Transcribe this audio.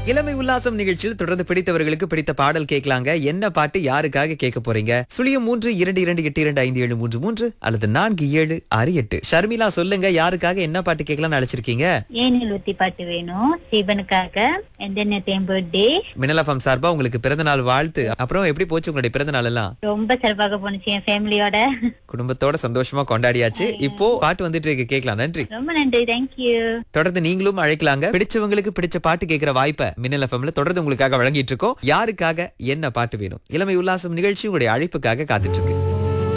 இளமை உல்லாசம் நிகழ்ச்சியில் தொடர்ந்து பிடித்தவர்களுக்கு பிடித்த பாடல் கேட்கலாங்க என்ன பாட்டு யாருக்காக கேட்க போறீங்க சுழியம் மூன்று இரண்டு இரண்டு எட்டு இரண்டு ஐந்து ஏழு மூன்று மூன்று அல்லது நான்கு ஏழு ஆறு எட்டு ஷர்மிளா சொல்லுங்க யாருக்காக என்ன பாட்டு கேட்கலாம்னு அழைச்சிருக்கீங்க ஏனில் ஊத்தி பாட்டு வேணும் சிவனுக்காக என் பர்த்டே மினலஃபம் சார்பா உங்களுக்கு பிறந்த நாள் வாழ்த்து அப்புறம் எப்படி போச்சு உங்களுடைய பிறந்த நாள் எல்லாம் ரொம்ப சிறப்பாக போனுச்சு என் ஃபேமிலியோட குடும்பத்தோட சந்தோஷமா கொண்டாடியாச்சு இப்போ பாட்டு வந்துட்டு இருக்கு கேட்கலாம் நன்றி ரொம்ப நன்றி தேங்க்யூ தொடர்ந்து நீங்களும் அழைக்கலாங்க பிடிச்சவங்களுக்கு பிடிச்ச பாட்டு கேட்கிற வாய்ப்பை மின்னல் எஃப்எம்ல தொடர்ந்து உங்களுக்காக வழங்கிட்டு இருக்கோம் யாருக்காக என்ன பாட்டு வேணும் இளமை உல்லாசம் நிகழ்ச்சி உங்களுடைய அழைப்புக்காக காத்துட்டு இருக்கு